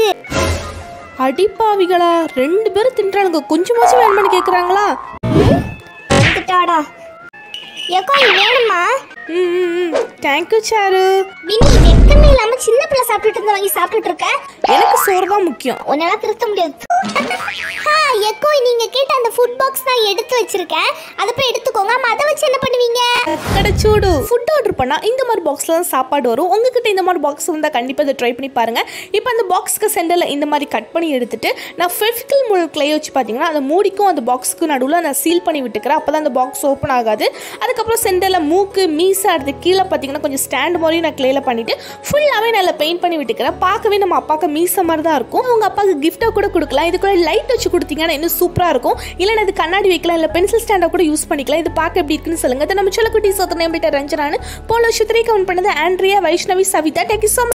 இருக்கு அடிப்பாவிகளா ரெண்டு பேரும் தின்றானுங்க கொஞ்சமாச்சும் வேணுமான்னு கேட்குறாங்களா வந்துட்டாடா ஏக்கோ இது வேணுமா ம் ம் ம் தேங்க்யூ சாரு வினி வெக்கமே இல்லாம சின்ன பிள்ளை சாப்பிட்டுட்டு இருந்த வாங்கி சாப்பிட்டுட்டு இருக்க எனக்கு சோறு தான் முக்கியம் உன்னால திருத்த முடியாது ஆ, எக்கோ நீங்க கேட்ட அந்த ஃபுட் பாக்ஸ் நான் எடுத்து வச்சிருக்கேன் அதை போய் எடுத்துக்கோங்க ஆமா அதை வச்சு என்ன பண்ணுவீங்க கிடைச்சூடு ஃபுட் ஆர்டர் பண்ணால் இந்த மாதிரி பாக்ஸில் தான் சாப்பாடு வரும் உங்ககிட்ட இந்த மாதிரி பாக்ஸ் இருந்தால் கண்டிப்பாக இதை ட்ரை பண்ணி பாருங்கள் இப்போ அந்த பாக்ஸ்க்கு சென்டரில் இந்த மாதிரி கட் பண்ணி எடுத்துட்டு நான் ஃபெவிக்கல் முள் கிளே வச்சு பார்த்தீங்கன்னா அந்த மூடிக்கும் அந்த பாக்ஸுக்கு நடுவில் நான் சீல் பண்ணி விட்டுக்கிறேன் அப்போ தான் அந்த பாக்ஸ் ஓப்பன் ஆகாது அதுக்கப்புறம் சென்டரில் மூக்கு மீசை அடுத்து கீழே பார்த்தீங்கன்னா கொஞ்சம் ஸ்டாண்ட் மாதிரி நான் கிளேல பண்ணிவிட்டு ஃபுல்லாகவே நல்லா பெயிண்ட் பண்ணி விட்டுக்கிறேன் பார்க்கவே நம்ம அப்பாவுக்கு மீசை மாதிரி தான் இருக்கும் உங்கள் அப்பாவுக்கு கிஃப்ட்டாக கூட கொடுக்கலாம் இது கூட லைட் வச்சு கொடுத்தீங்கன்னா இன்னும் சூப்பராக இருக்கும் இல்லைன்னா இது கண்ணாடி வைக்கலாம் இல்லை பென்சில் ஸ்டாண்டாக கூட யூஸ் பண்ணிக்கலாம் இது பார்க்க எப்படி இருக்குன்னு சொல்லுங்கள் இதை நம்ம சொல்லக்குட்டி சோத்தனை எப்படி ரஞ்சனானு போன வருஷத்துலேயே கவுண்ட் பண்ணது Andrea Vaishnavi Savitha tech so